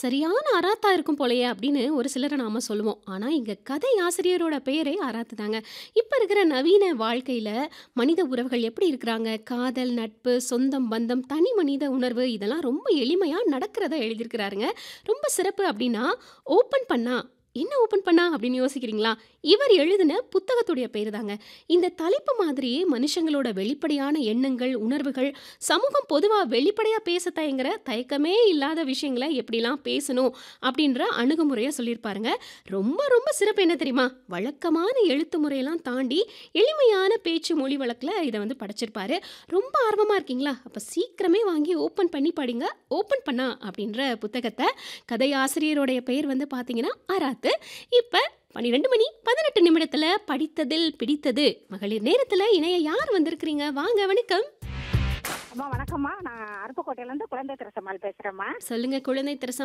சரியான அராத்தா இருக்கும் போலயே அப்படின்னு ஒரு சிலரை நாம சொல்லுவோம். ஆனா, இங்க கதை ஆசிரியரோட பெயரே அராத்து தாங்க. இப்ப இருக்கிற நவீன வாழ்க்கையில மனித உறவுகள் எப்படி இருக்கிறாங்க? காதல், நட்பு, சொந்தம், பந்தம், தனி மனித உணர்வு இதெல்லாம் ரொம்ப எளிமையா நடக்கிறத எழுதியிருக்கிறாருங்க. ரொம்ப சிறப்பு அப்படின்னா, ஓப்பன் பண்ணா என்ன ஓப்பன் பண்ணா அப்படின்னு யோசிக்கிறீங்களா? இவர் எழுதின புத்தகத்துடைய பேரு தாங்க. இந்த தலைப்பு மாதிரியே மனுஷங்களோட வெளிப்படையான எண்ணங்கள், உணர்வுகள், சமூகம் பொதுவா வெளிப்படையா பேச தயங்குற தயக்கமே இல்லாத விஷயங்கள எப்படிலாம் பேசணும் அப்படின்ற அணுகுமுறைய சொல்லியிருப்பாருங்க. ரொம்ப ரொம்ப சிறப்பு என்ன தெரியுமா? வழக்கமான எழுத்து முறையெல்லாம் தாண்டி எளிமையான பேச்சு மொழி வழக்குல இத வந்து படைச்சிருப்பாரு. ரொம்ப ஆர்வமா இருக்கீங்களா? அப்ப சீக்கிரமே வாங்கி ஓப்பன் பண்ணி படிங்க. ஓப்பன் பண்ணா அப்படின்ற புத்தகத்த. கதையாசிரியருடைய பெயர் வந்து பார்த்தீங்கன்னா, அராத்து. இப்ப 12 மணி 18 நிமிடத்துல படித்ததில் பிடித்தது மகளிர் நேரத்துல இணைய யார் வந்திருக்கிறீங்க? வாங்க வணக்கம். அம்மா வணக்கம்மா நான் அருப்புக்கோட்டையிலேருந்து குழந்தை திரசம்மாள் பேசுகிறேம்மா சொல்லுங்க குழந்தை திரசம்